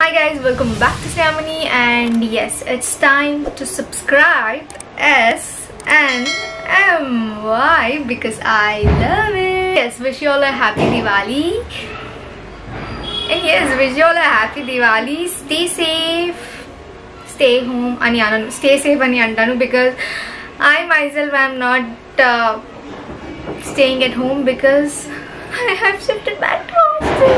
Hi guys, welcome back to Samani and yes, it's time to subscribe S and M. Why? Because I love it. Yes, wish you all a happy Diwali. And yes, wish you all a happy Diwali. Stay safe. Stay home అని అనను stay safe అని అంటాను because I myself I'm not staying at home because I have shifted back to hostel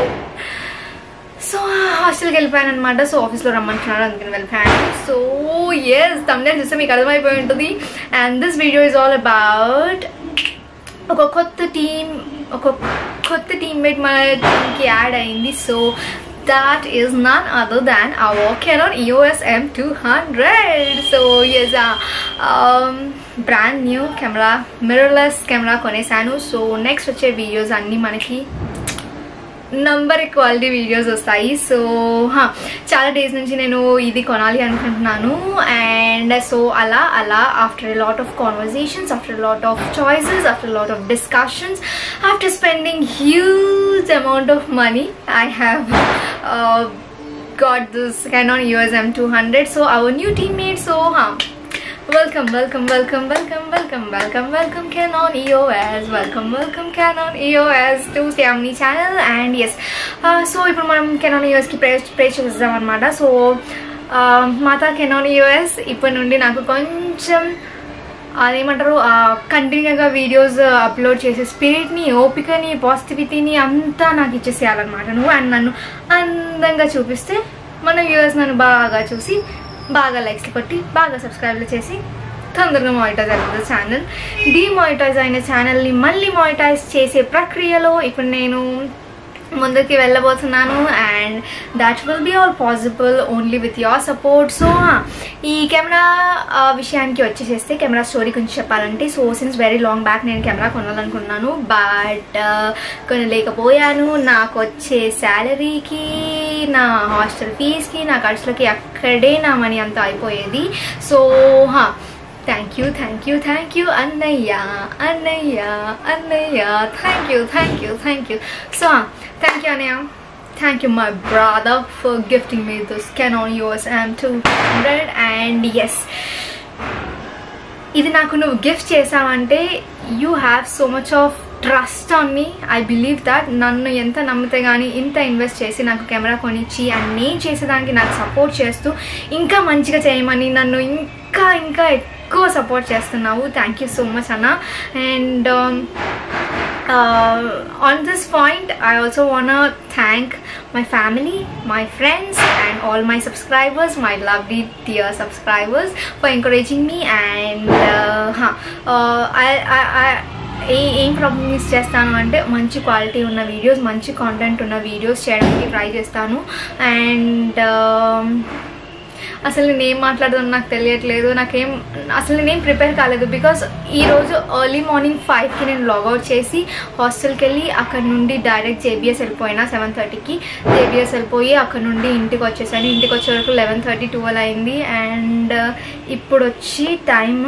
so హాస్టల్కి వెళ్ళిపోయాను అనమాట so ఆఫీస్లో రమ్మంటున్నారు అందుకని వెళ్ళిపోయాను సో ఎస్ తమిళ చూస్తే మీకు అర్థమైపోయి ఉంటుంది and this video is all about ఒక కొత్త టీం ఒక కొత్త టీమ్మేట్ మన టీంకి యాడ్ అయింది so that is none other than our Canon EOS M200 so yes uh, um, brand new camera mirrorless camera కొనేసాను సో నెక్స్ట్ వచ్చే వీడియోస్ అన్నీ మనకి నంబర్ క్వాలిటీ వీడియోస్ వస్తాయి సో చాలా డేస్ నుంచి నేను ఇది కొనాలి అనుకుంటున్నాను అండ్ సో అలా అలా after a lot of conversations after lot of choices after lot of discussions after spending huge amount of money I have got this Canon EOS M200 so our new teammate so huh welcome welcome welcome welcome welcome welcome welcome Canon EOS welcome welcome Canon EOS to Xiaomi channel and yes uh, so ఇప్పుడు మనం Canon EOS కి ప్రే ప్రే చూద్దాం అనమాట so మాతా Canon US ఇప్పటి నుండి నాకు కొంచెం అదేమంటారు కంటిన్యూగా వీడియోస్ అప్లోడ్ చేసే స్పిరిట్ని ఓపికని పాజిటివిటీని అంతా నాకు ఇచ్చేసేయాలన్నమాట నువ్వు అండ్ నన్ను అందంగా చూపిస్తే మన వ్యూవర్స్ నన్ను బాగా చూసి బాగా లైక్స్ కొట్టి బాగా సబ్స్క్రైబ్లు చేసి తొందరగా మానిటైజ్ అవుతుంది ఛానల్ డిమానిటైజ్ అయిన ఛానల్ని మళ్ళీ మానిటైజ్ చేసే ప్రక్రియలో ఇప్పుడు నేను ముందుకి వెళ్ళబోతున్నాను and that will be all possible only with your support so ఈ కెమెరా విషయానికి వచ్చేసేస్తే కెమెరా స్టోరీ గురించి చెప్పాలంటే so since very long back నేను కెమెరా కొనాలనుకున్నాను బట్ కొనలేకపోయాను నాకు వచ్చే శాలరీకి నా హాస్టల్ ఫీజ్కి నా ఖర్చులకి అక్కడే నా మనీ అంతా అయిపోయేది so thank you thank you thank you అన్నయ్య అన్నయ్య అన్నయ్య thank you thank you thank you so thank you అన్నయ్య thank you my brother for gifting me this Canon EOS M two hundred and yes ఇది నాకు నువ్వు gift చేసావంటే you have so much of trust on me I believe that నన్ను ఎంత నమ్మితే కానీ ఇంత ఇన్వెస్ట్ చేసి నాకు కెమెరా కొనిచ్చి అండ్ నేను చేసేదానికి నాకు సపోర్ట్ చేస్తూ ఇంకా మంచిగా చేయమని నన్ను ఇంకా ఇంకా ఎక్కువ సపోర్ట్ చేస్తున్నావు థ్యాంక్ యూ సో మచ్ అన్న and on this point i also wanna thank my family my friends and all my subscribers my lovely dear subscribers for encouraging me and uh, huh, uh, I, I, I ఏ ఏం problems చేస్తాను అంటే మంచి quality ఉన్న videos మంచి content ఉన్న videos చేయడానికి try చేస్తాను అండ్ అసలు నేను ఏం మాట్లాడదాం నాకు తెలియట్లేదు నాకేం అసలు నేనేం ప్రిపేర్ కాలేదు బికాస్ ఈరోజు ఎర్లీ మార్నింగ్ ఫైవ్కి నేను లాగౌట్ చేసి హాస్టల్కి వెళ్ళి అక్కడ నుండి డైరెక్ట్ జేబీఎస్ వెళ్ళిపోయినా సెవెన్ థర్టీకి జేబీఎస్ వెళ్ళిపోయి అక్కడ నుండి ఇంటికి వచ్చేసాను ఇంటికి వచ్చే వరకు లెవెన్ థర్టీ ట్వెల్వ్ అయింది అండ్ ఇప్పుడు వచ్చి time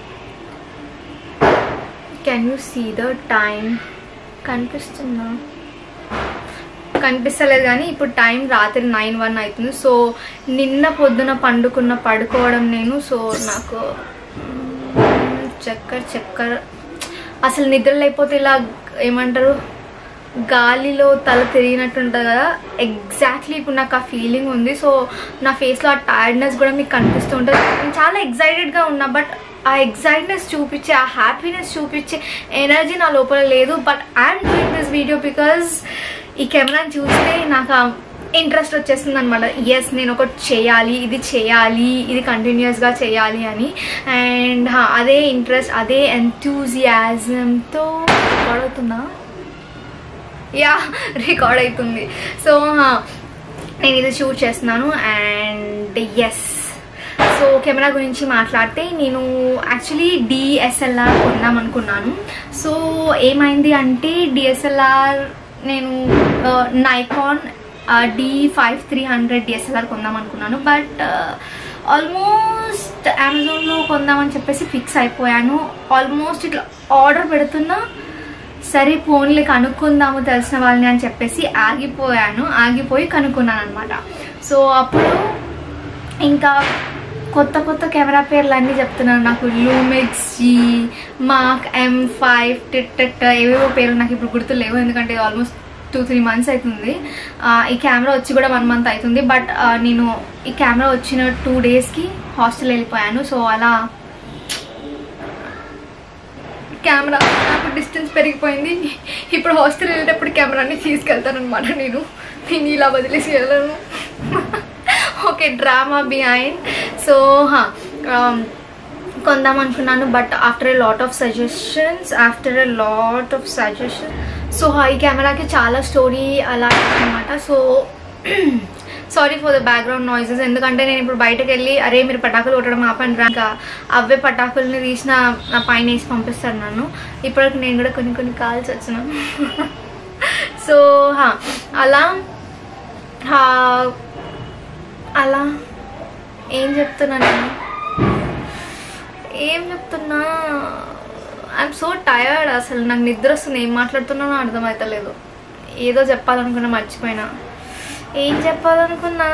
can you see the time కనిపిస్తుందా కనిపిస్తలేదు కానీ ఇప్పుడు టైం రాత్రి నైన్ వన్ అవుతుంది సో నిన్న పొద్దున పండుకున్న పడుకోవడం నేను సో నాకు చక్కర చక్కర అసలు నిద్ర లేకపోతే ఇలా ఏమంటారు గాలిలో తల తిరిగినట్టు ఉంటుంది కదా ఎగ్జాక్ట్లీ ఇప్పుడు నాకు ఆ ఫీలింగ్ ఉంది సో నా ఫేస్లో ఆ టైర్డ్నెస్ కూడా మీకు కనిపిస్తూ ఉంటుంది నేను చాలా ఎగ్జైటెడ్గా ఉన్నా బట్ ఆ ఎగ్జైట్నెస్ చూపించే ఆ హ్యాపీనెస్ చూపించే ఎనర్జీ నా లోపల లేదు but I'm doing this video because ఈ కెమెరాని చూస్తే నాకు ఇంట్రెస్ట్ వచ్చేస్తుంది అనమాట ఎస్ నేను ఒకటి చేయాలి ఇది చేయాలి ఇది కంటిన్యూస్గా చేయాలి అని అండ్ అదే ఇంట్రెస్ట్ అదే ఎంతూజియాజంతో రికార్డ్ అవుతుందా యా రికార్డ్ అవుతుంది సో నేను ఇది షూట్ చేస్తున్నాను అండ్ ఎస్ సో కెమెరా గురించి మాట్లాడితే నేను యాక్చువల్లీ డిఎస్ఎల్ఆర్ కొందాం అనుకున్నాను సో ఏమైంది అంటే డిఎస్ఎల్ఆర్ నేను Nikon D five three hundred DSLR కొందాం అనుకున్నాను బట్ ఆల్మోస్ట్ అమెజాన్లో కొందామని చెప్పేసి ఫిక్స్ అయిపోయాను ఆల్మోస్ట్ ఇట్లా ఆర్డర్ పెడుతున్నా సరే ఫోన్లే కనుక్కుందాము తెలిసిన వాళ్ళని అని చెప్పేసి ఆగిపోయాను ఆగిపోయి కనుక్కున్నాను అనమాట సో అప్పుడు ఇంకా కొత్త కొత్త కెమెరా పేర్లు అన్నీ చెప్తున్నాను నాకు లూమిక్స్ జీ మాక్ ఎం ఫైవ్ టిట్ ఏవేవో పేర్లు నాకు ఇప్పుడు గుర్తులేవు ఎందుకంటే ఆల్మోస్ట్ టూ త్రీ మంత్స్ అవుతుంది ఆ, ఈ కెమెరా వచ్చి కూడా వన్ మంత్ అవుతుంది బట్ ఆ, నేను ఈ కెమెరా వచ్చిన టూ డేస్కి హాస్టల్ వెళ్ళిపోయాను సో అలా కెమెరా నాకు డిస్టెన్స్ పెరిగిపోయింది ఇప్పుడు హాస్టల్ వెళ్ళేటప్పుడు కెమెరాని తీసుకెళ్తాను అనమాట నేను నేను ఇలా వదిలేసి వెళ్ళను ఓకే డ్రామా బిహైండ్ సో కొందాం అనుకున్నాను but after a lot of suggestions after a lot of suggestion so ఈ కెమెరాకి చాలా స్టోరీ అలా అనమాట so sorry for the background noises ఎందుకంటే నేను ఇప్పుడు బయటకు వెళ్ళి అరే మీరు పటాకులు కొట్టడం ఆపండి రా ఇంకా అవే పటాకుల్ని తీసిన నా పైన వేసి పంపిస్తాను నన్ను ఇప్పటికి నేను కూడా కొన్ని కొన్ని కాల్స్ వచ్చిన సో హా, అలా హా, అలా ఏం చెప్తున్నా నేను ఏం చెప్తున్నా ఐఎమ్ సో టయర్డ్ అసలు నాకు నిద్ర వస్తుంది ఏం మాట్లాడుతున్నానో అర్థమవుతలేదు ఏదో చెప్పాలనుకున్నా మర్చిపోయినా ఏం చెప్పాలనుకున్నా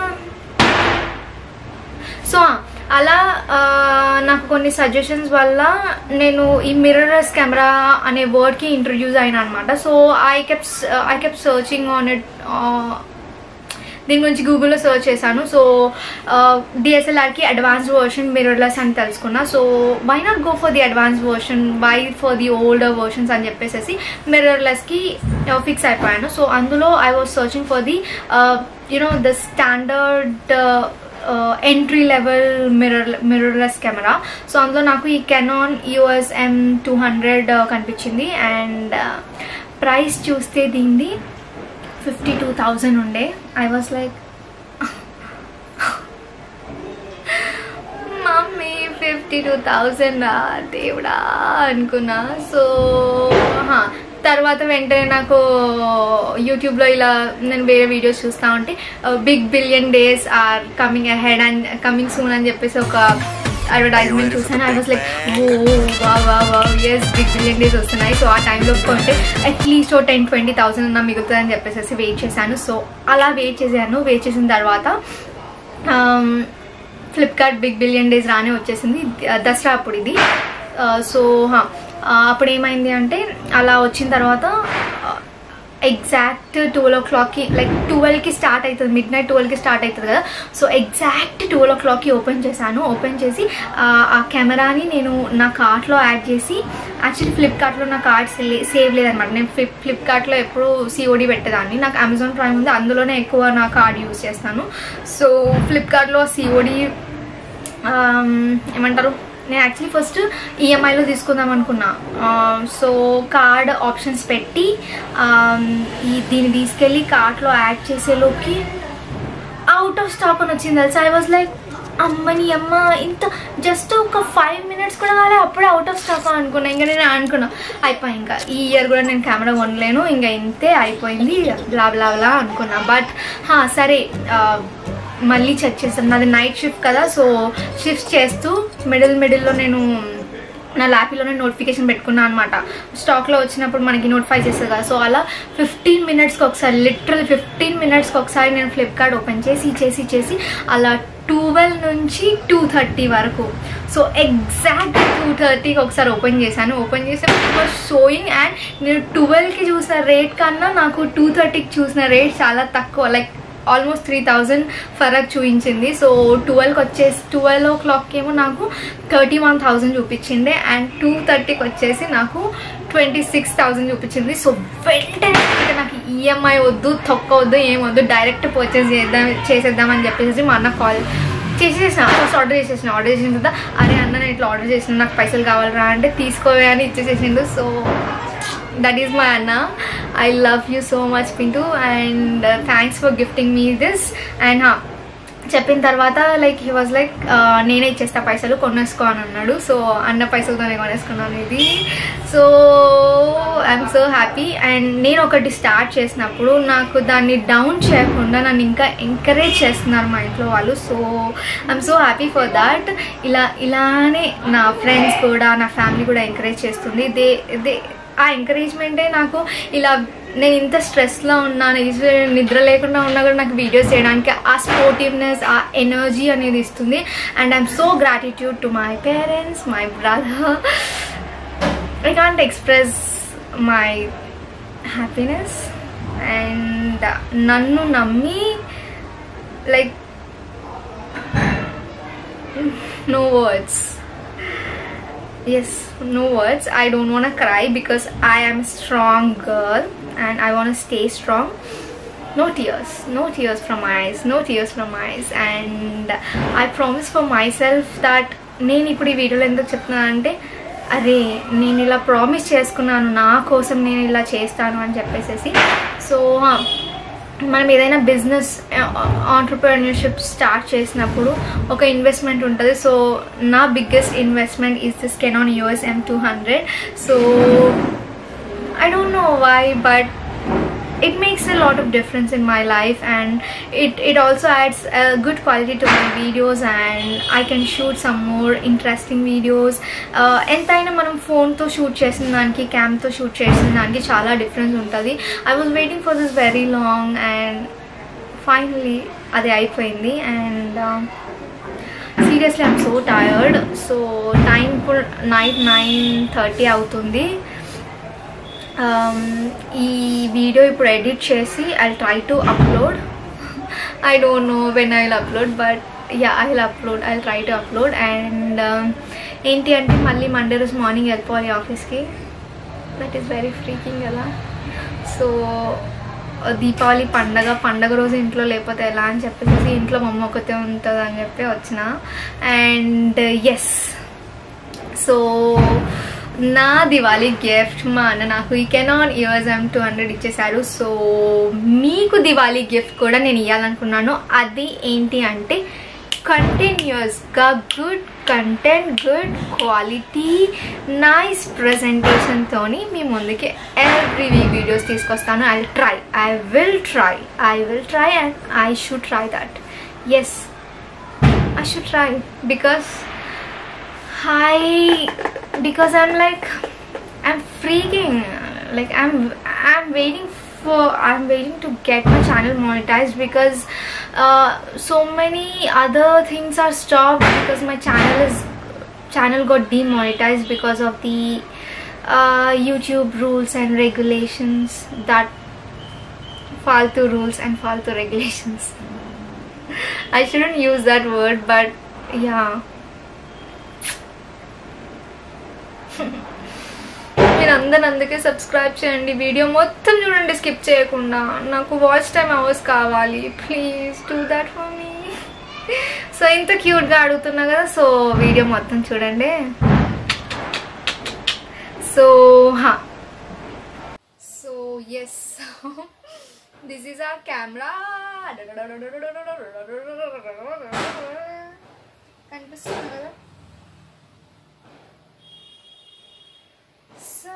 సో అలా ఆ, నాకు కొన్ని సజెషన్స్ వల్ల నేను ఈ మిర్రర్స్ కెమెరా అనే వర్డ్కి ఇంట్రడ్యూస్ అయినా అనమాట so I kept I kept searching on it దీని గురించి గూగుల్లో సెర్చ్ చేశాను సో డిఎస్ఎల్ఆర్కి అడ్వాన్స్ వర్షన్ మిర్రర్లెస్ అని తెలుసుకున్నా so why not go for the advance version why for the older versions అని చెప్పేసి మిర్రర్లెస్కి ఫిక్స్ అయిపోయాను సో అందులో I was searching for the you know the standard entry level mirror mirrorless camera so అందులో నాకు ఈ Canon EOS M two hundred కనిపించింది and price చూస్తే దీనిది ఫిఫ్టీ టూ థౌజండ్ ఉండే I was like mummy fifty two thousand దేవుడా అనుకున్నా so హా, తర్వాత వెంటనే నాకు యూట్యూబ్లో ఇలా నేను వేరే వీడియోస్ చూస్తూ ఉంటే big billion days are coming ahead and coming soon అని చెప్పేసి ఒక అడ్వర్టైజ్మెంట్ చూసాను I was like oh wow wow wow yes big billion days వస్తున్నాయి సో ఆ టైంలో కొంటే at least oh ten twenty thousand అన్న మిగులుతుందని చెప్పేసి వెయిట్ చేశాను సో అలా వెయిట్ చేశాను వెయిట్ చేసిన తర్వాత ఫ్లిప్కార్ట్ బిగ్ బిలియన్ డేస్ రానే వచ్చేసింది ద- దసరా అప్పుడు ఇది సో అప్పుడు ఏమైంది అంటే అలా వచ్చిన తర్వాత ఎగ్జాక్ట్ ట్వెల్వ్ ఓ క్లాక్కి లైక్ ట్వెల్వ్కి స్టార్ట్ అవుతుంది మిడ్ నైట్ ట్వెల్వ్కి స్టార్ట్ అవుతుంది కదా సో ఎగ్జాక్ట్ ట్వెల్వ్ ఓ క్లాక్కి ఓపెన్ చేశాను ఓపెన్ చేసి ఆ, ఆ కెమెరాని నేను నా కార్ట్లో యాడ్ చేసి యాక్చువల్లీ ఫ్లిప్కార్ట్లో నా కార్డ్ సేవ్ లేదనమాట నేను ఫ్లిప్ ఫ్లిప్కార్ట్లో ఎప్పుడు సిఓడి పెట్టేదాన్ని నాకు అమెజాన్ ప్రైమ్ ఉంది అందులోనే ఎక్కువ నా కార్డ్ యూస్ చేస్తాను సో ఫ్లిప్కార్ట్లో సిఓడి ఏమంటారు నేను యాక్చువల్లీ ఫస్ట్ ఈఎంఐలో తీసుకుందాం అనుకున్నా సో కార్డ్ ఆప్షన్స్ పెట్టి ఆమ్, ఈ దీన్ని తీసుకెళ్ళి కార్ట్లో యాడ్ చేసేలోకి అవుట్ ఆఫ్ స్టాక్ అని వచ్చింది తెలుసా ఐ వాజ్ లైక్ అమ్మని అమ్మ ఇంత జస్ట్ ఒక ఫైవ్ మినిట్స్ కూడా కాలే అప్పుడే అవుట్ ఆఫ్ స్టాక్ అనుకున్నా ఇంకా నేను అనుకున్నా అయిపోయి ఇంకా ఈ ఇయర్ కూడా నేను కెమెరా కొనలేను ఇంకా ఇంతే అయిపోయింది బ్లా బ్లా బ్లా అనుకున్నా బట్ సరే ఆ, మళ్ళీ చెక్ చేస్తాను నాది నైట్ షిఫ్ట్ కదా సో షిఫ్ట్ చేస్తూ మిడిల్ మిడిల్లో నేను నా ల్యాప్లోనే నోటిఫికేషన్ పెట్టుకున్నాను అనమాట స్టాక్లో వచ్చినప్పుడు మనకి నోటిఫై చేస్తుంది కదా సో అలా ఫిఫ్టీన్ మినిట్స్కి ఒకసారి లిటరల్ ఫిఫ్టీన్ మినిట్స్కి ఒకసారి నేను ఫ్లిప్కార్ట్ ఓపెన్ చేసి చేసి చేసి అలా ట్వెల్వ్ నుంచి టూ థర్టీ వరకు సో ఎగ్జాక్ట్ టూ థర్టీకి ఒకసారి ఓపెన్ చేశాను ఓపెన్ చేసి షోయింగ్ అండ్ నేను ట్వెల్వ్కి చూసిన రేట్ కన్నా నాకు టూ థర్టీకి చూసిన రేట్ చాలా తక్కువ లైక్ ఆల్మోస్ట్ త్రీ థౌజండ్ ఫరక్ చూపించింది సో ట్వెల్వ్కి వచ్చేసి ట్వెల్వ్ ఓ క్లాక్కి ఏమో నాకు థర్టీ వన్ థౌజండ్ చూపించింది అండ్ టూ థర్టీకి వచ్చేసి నాకు ట్వంటీ సిక్స్ థౌజండ్ చూపించింది సో వెంటనే ఇంకా నాకు ఈఎంఐ వద్దు తొక్క వద్దు ఏం వద్దు డైరెక్ట్ పర్చేస్ చేద్దాం చేసేద్దామని చెప్పేసి మా అన్న కాల్ చేసేసిన ఫస్ట్ ఆర్డర్ చేసేసిన ఆర్డర్ చేసిన తర్వాత అరే అన్న నేను ఇట్లా ఆర్డర్ చేసిన నాకు పైసలు కావాలరా అంటే తీసుకోవే అని ఇచ్చేసేసిండు సో దట్ ఈస్ మై అన్న I love you so much Pintu and thanks for gifting me this and చెప్పిన తర్వాత లైక్ హీ వాజ్ లైక్ నేనే ఇచ్చేస్తా పైసలు కొనేసుకో అని అన్నాడు సో అన్న పైసలతోనే కొనేసుకున్నాను ఇది so I'm so happy and నేను ఒకటి స్టార్ట్ చేసినప్పుడు నాకు దాన్ని డౌన్ చేయకుండా నన్ను ఇంకా ఎంకరేజ్ చేస్తున్నారు మా ఇంట్లో వాళ్ళు so I'm so happy for that ఇలా ఇలానే నా ఫ్రెండ్స్ కూడా నా ఫ్యామిలీ కూడా ఎంకరేజ్ చేస్తుంది దే దే ఆ ఎంకరేజ్మెంటే నాకు ఇలా నేను ఇంత స్ట్రెస్లో ఉన్నాను ఈశ్వర్ నిద్ర లేకుండా ఉన్నా కూడా నాకు వీడియోస్ చేయడానికి ఆ స్పోర్టివ్నెస్ ఆ ఎనర్జీ అనేది ఇస్తుంది and I'm so gratitude to my parents my brother I can't express my happiness and నన్ను నమ్మి like no words yes no words i don't want to cry because i am a strong girl and i want to stay strong no tears no tears from my eyes no tears from my eyes and i promise for myself that నేను ఇప్పుడు ఈ వీడియోలో ఎందుకు చెప్తున్నానంటే అరే నేను ఇలా promise చేసుకున్నాను నా కోసం నేను ఇలా చేస్తాను అని చెప్పేసి సో మనం ఏదైనా బిజినెస్ ఆంటర్ప్రినర్షిప్ స్టార్ట్ చేసినప్పుడు ఒక ఇన్వెస్ట్మెంట్ ఉంటుంది సో నా biggest investment is this Canon EOS M two hundred so I don't know why but it makes a lot of difference in my life and it, it also adds a good quality to my videos and I can shoot some more interesting videos uh, ఎంతైనా మనం ఫోన్తో shoot చేసిన దానికి క్యామ్తో shoot చేసిన దానికి చాలా difference ఉంటుంది I was waiting for this very long and finally అది అయిపోయింది and seriously I'm so tired so time ఇప్పుడు నైట్ నైన్ థర్టీ అవుతుంది ఈ వీడియో ఇప్పుడు ఎడిట్ చేసి I try to upload I don't know when I will upload but yeah I will upload I try to upload and ఏంటి అంటే మళ్ళీ Monday రోజు morning వెళ్ళిపోవాలి ఆఫీస్కి దట్ ఈస్ వెరీ ఫ్రీకింగ్ కదా సో దీపావళి పండగ పండగ రోజు ఇంట్లో లేకపోతే ఎలా అని చెప్పేసి ఇంట్లో మా అమ్మ ఒకతే ఉంటుంది అని చెప్పి వచ్చిన అండ్ ఎస్ సో నా దివాళీ గిఫ్ట్ మా అన్న నాకు ఈ Canon EOS M two hundred ఇచ్చేసారు సో మీకు దివాళీ గిఫ్ట్ కూడా నేను ఇవ్వాలనుకున్నాను అది ఏంటి అంటే కంటిన్యూస్గా good content good quality nice ప్రజెంటేషన్తో మీ ముందుకి ఎవ్రీ వీక్ వీడియోస్ తీసుకొస్తాను I try I will try I will try and I should try that's I should try because I because I'm like I'm freaking like I'm I'm waiting for I'm waiting to get my channel monetized because uh, so many other things are stopped because my channel is channel got demonetized because of the uh, YouTube rules and regulations that faltu rules and faltu regulations I shouldn't use that word but yeah మీరు అందరు అందుకే subscribe చేయండి video మొత్తం చూడండి skip చేయకుండా నాకు watch time hours కావాలి please do that for me so ఇంత క్యూట్గా అడుగుతున్నా కదా సో వీడియో మొత్తం చూడండి సో హా so yes this is our camera కనిపిస్తుంది కదా సో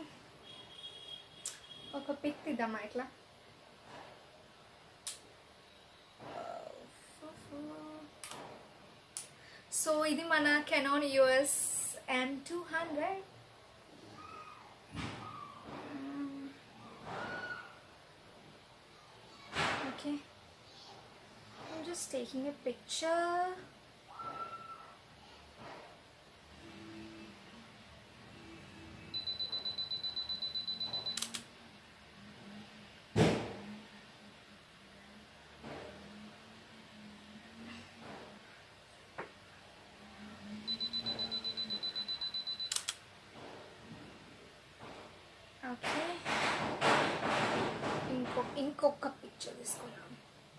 ఒక పిక్ తీద్దామా ఇట్లా సో ఇది మన Canon EOS M two hundred okay I'm just taking a picture. Okay ఇంకో ఇంకొక పిక్చర్ తీసుకున్నాం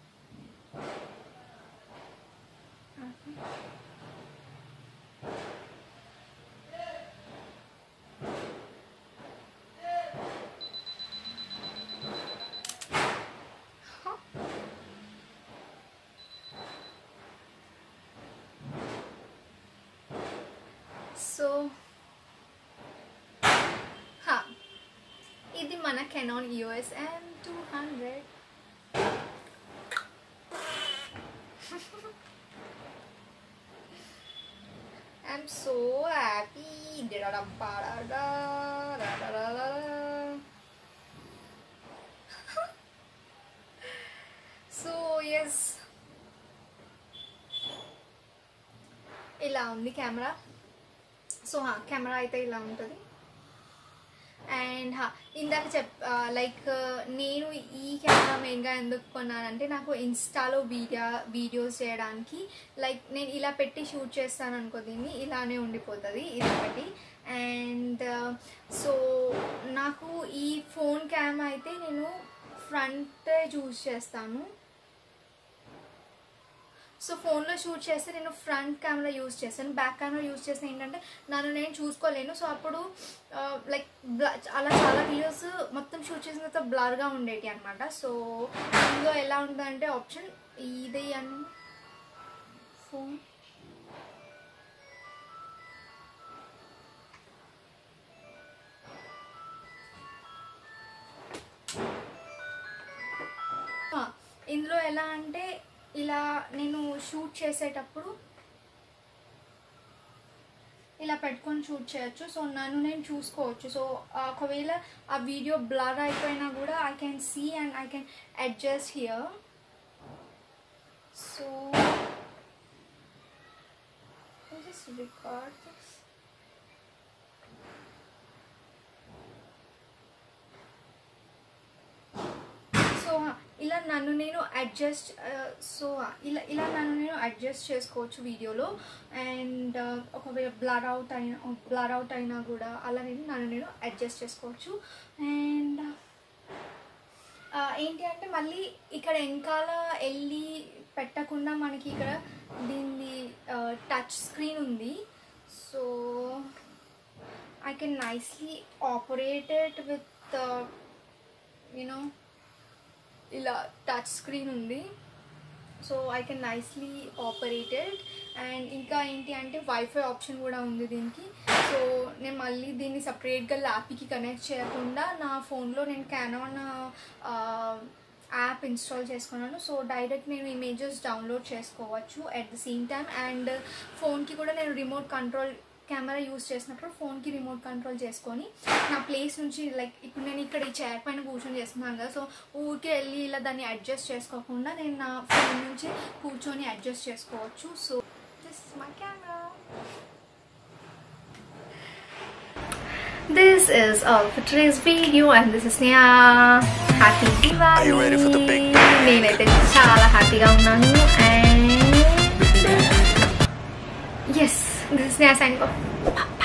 సో హా ఇది మన Canon EOS M two hundred I'm so happy. Da-da-da-ba-da-da, da-da-da-da-da. Yes ఇలా ఉంది కెమెరా సో కెమెరా అయితే ఇలా ఉంటుంది అండ్ ఇందాక చెప్ లైక్ నేను ఈ కెమెరా మెయిన్గా ఎందుకు కొన్నానంటే నాకు ఇన్స్టాలో వీడియో వీడియోస్ చేయడానికి లైక్ నేను ఇలా పెట్టి షూట్ చేస్తాను అనుకో దీన్ని ఇలానే ఉండిపోతుంది ఇది ఒకటి అండ్ సో నాకు ఈ ఫోన్ క్యామ్ అయితే నేను ఫ్రంట్ చూస్ చేస్తాను సో ఫోన్లో షూట్ చేస్తే నేను ఫ్రంట్ కెమెరా యూస్ చేస్తాను బ్యాక్ కెమెరా యూస్ చేస్తే ఏంటంటే నన్ను నేను చూసుకోలేను సో అప్పుడు లైక్ అలా చాలా వీడియోస్ మొత్తం షూట్ చేసిన తర్వాత బ్లర్గా ఉండేటి అనమాట సో ఇందులో ఎలా ఉంటుందంటే ఆప్షన్ ఇది అన్ ఫోన్ ఇందులో ఎలా అంటే ఇలా నేను షూట్ చేసేటప్పుడు ఇలా పెట్టుకొని షూట్ చేయొచ్చు సో నన్ను నేను చూసుకోవచ్చు సో ఒకవేళ ఆ వీడియో బ్లర్ అయిపోయినా కూడా I can see and I can adjust here so record so ఇలా నన్ను నేను అడ్జస్ట్ సో ఇలా ఇలా నన్ను నేను అడ్జస్ట్ చేసుకోవచ్చు వీడియోలో అండ్ ఒకవేళ బ్లర్ అవుట్ అయినా బ్లర్ అవుట్ అయినా కూడా అలా నేను నన్ను నేను అడ్జస్ట్ చేసుకోవచ్చు అండ్ ఏంటి అంటే మళ్ళీ ఇక్కడ వెనకాల వెళ్ళి పెట్టకుండా మనకి ఇక్కడ దీన్ని టచ్ స్క్రీన్ ఉంది so I can nicely operated with you know ఇలా టచ్ స్క్రీన్ ఉంది so I can nicely operated and ఇంకా ఏంటి అంటే వైఫై ఆప్షన్ కూడా ఉంది దీనికి సో నేను మళ్ళీ దీన్ని సపరేట్గా ల్యాప్కి కనెక్ట్ చేయకుండా నా ఫోన్లో నేను క్యానాన్ యాప్ ఇన్స్టాల్ చేసుకున్నాను సో డైరెక్ట్ నేను ఇమేజెస్ డౌన్లోడ్ చేసుకోవచ్చు at the same time and ఫోన్కి కూడా నేను రిమోట్ కంట్రోల్ కెమెరా యూస్ చేసినప్పుడు ఫోన్కి రిమోట్ కంట్రోల్ చేసుకొని నా ప్లేస్ నుంచి లైక్ ఇప్పుడు నేను ఇక్కడ ఈ చైర్ పైన కూర్చొని చేస్తున్నాను కదా సో ఊరికే వెళ్ళి ఇలా దాన్ని అడ్జస్ట్ చేసుకోకుండా నేను నా ఫోన్ నుంచి కూర్చొని అడ్జస్ట్ చేసుకోవచ్చు so this is my camera This is all for today's video and this is Neha. Happy Are you ready for the big Diwali! bang? నేనైతే చాలా హ్యాపీగా ఉన్నాను and yes this is Neha signing off.